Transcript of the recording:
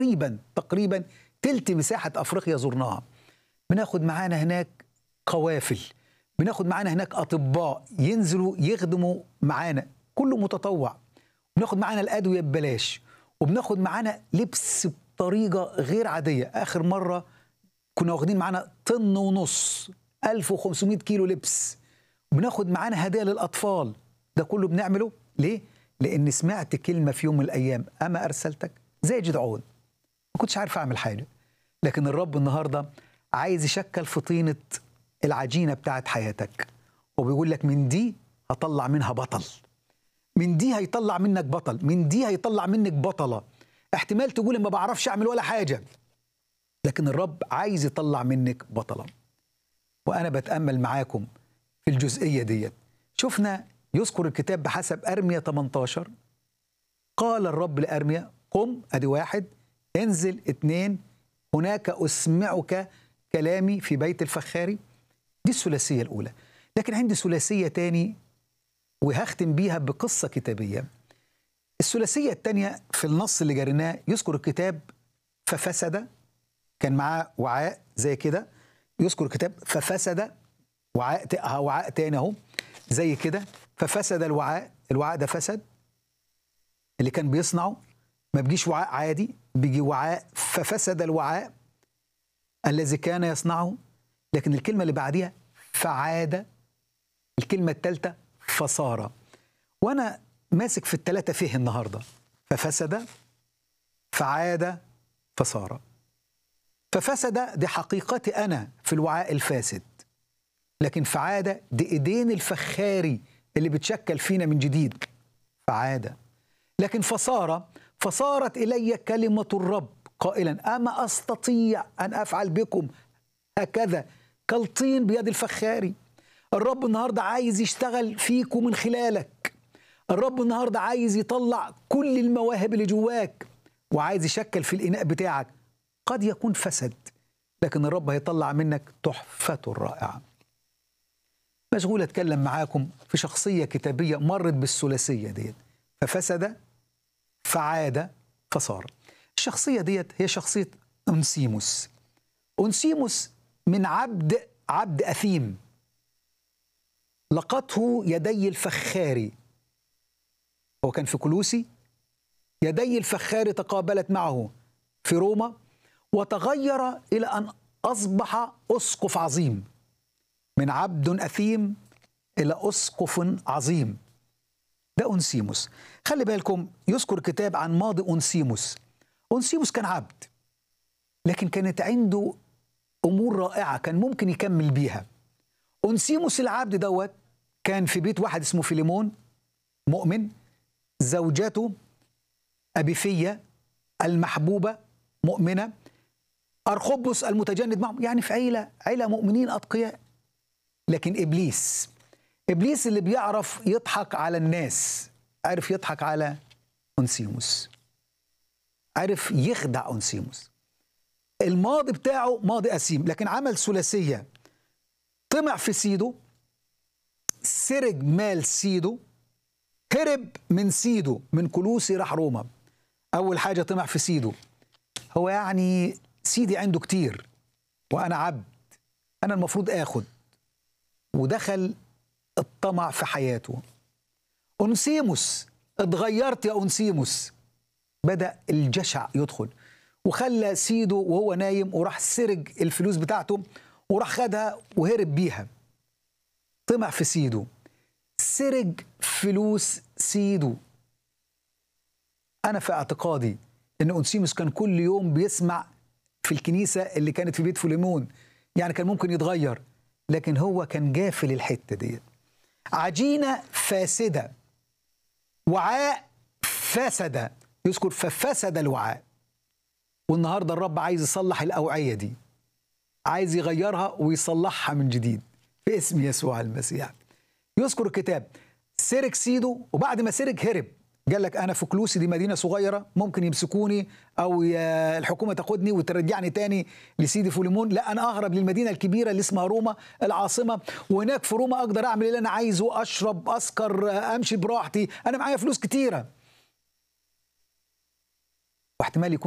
تقريبا تقريبا تلت مساحه افريقيا زرناها بناخد معانا هناك قوافل بناخد معانا هناك اطباء ينزلوا يخدموا معانا كله متطوع بناخد معانا الادويه ببلاش وبناخد معانا لبس بطريقه غير عاديه اخر مره كنا واخدين معانا طن ونص 1500 كيلو لبس بناخد معانا هدايا للاطفال ده كله بنعمله ليه لان سمعت كلمه في يوم من الايام اما ارسلتك زي جدعون ما كنتش عارف اعمل حاجه لكن الرب النهارده عايز يشكل في طينه العجينه بتاعت حياتك وبيقول لك من دي هطلع منها بطل من دي هيطلع منك بطل من دي هيطلع منك بطله احتمال تقول ما بعرفش اعمل ولا حاجه لكن الرب عايز يطلع منك بطله وانا بتامل معاكم في الجزئيه ديت شفنا يذكر الكتاب بحسب ارميا 18 قال الرب لارميا قم ادي واحد انزل اتنين هناك اسمعك كلامي في بيت الفخاري دي الثلاثيه الاولى لكن عندي ثلاثيه تاني وهختم بيها بقصه كتابيه الثلاثيه الثانيه في النص اللي جريناه يذكر الكتاب ففسد كان معاه وعاء زي كده يذكر الكتاب ففسد وعاء وعاء تاني اهو زي كده ففسد الوعاء الوعاء ده فسد اللي كان بيصنعه ما بيجيش وعاء عادي بيجي وعاء ففسد الوعاء الذي كان يصنعه لكن الكلمه اللي بعديها فعاد الكلمه الثالثه فصار وانا ماسك في الثلاثه فيه النهارده ففسد فعاد فصار ففسد دي حقيقتي انا في الوعاء الفاسد لكن فعاد دي ايدين الفخاري اللي بتشكل فينا من جديد فعاد لكن فصار فصارت الي كلمه الرب قائلا اما استطيع ان افعل بكم هكذا كالطين بيد الفخاري الرب النهارده عايز يشتغل فيكم من خلالك الرب النهارده عايز يطلع كل المواهب اللي جواك وعايز يشكل في الاناء بتاعك قد يكون فسد لكن الرب هيطلع منك تحفته الرائعه مشغول اتكلم معاكم في شخصيه كتابيه مرت بالثلاثيه ديت ففسد فعاد فصار الشخصيه ديت هي شخصيه انسيموس انسيموس من عبد عبد اثيم لقته يدي الفخاري هو كان في كلوسي يدي الفخاري تقابلت معه في روما وتغير الى ان اصبح اسقف عظيم من عبد اثيم الى اسقف عظيم ده انسيموس خلي بالكم يذكر كتاب عن ماضي انسيموس انسيموس كان عبد لكن كانت عنده امور رائعه كان ممكن يكمل بيها انسيموس العبد دوت كان في بيت واحد اسمه فيليمون مؤمن زوجته أبيفية المحبوبة مؤمنة أرخبس المتجند معهم يعني في عيلة عيلة مؤمنين أتقياء لكن إبليس إبليس اللي بيعرف يضحك على الناس عرف يضحك على أنسيموس عرف يخدع أنسيموس الماضي بتاعه ماضي أسيم لكن عمل ثلاثية طمع في سيده سرق مال سيده هرب من سيده من كلوسي راح روما أول حاجة طمع في سيده هو يعني سيدي عنده كتير وأنا عبد أنا المفروض آخد ودخل الطمع في حياته أنسيموس اتغيرت يا أنسيموس بدأ الجشع يدخل وخلى سيده وهو نايم وراح سرق الفلوس بتاعته وراح خدها وهرب بيها طمع في سيده سرق فلوس سيده انا في اعتقادي ان انسيموس كان كل يوم بيسمع في الكنيسه اللي كانت في بيت فيليمون يعني كان ممكن يتغير لكن هو كان جافل الحته ديت عجينه فاسده وعاء فسد يذكر ففسد الوعاء والنهارده الرب عايز يصلح الاوعيه دي عايز يغيرها ويصلحها من جديد في اسم يسوع المسيح يذكر الكتاب سرق سيده وبعد ما سرق هرب قال لك انا في كلوسي دي مدينه صغيره ممكن يمسكوني او الحكومه تاخدني وترجعني تاني لسيدي فوليمون لا انا اهرب للمدينه الكبيره اللي اسمها روما العاصمه وهناك في روما اقدر اعمل اللي انا عايزه اشرب اسكر امشي براحتي انا معايا فلوس كتيره واحتمال يكون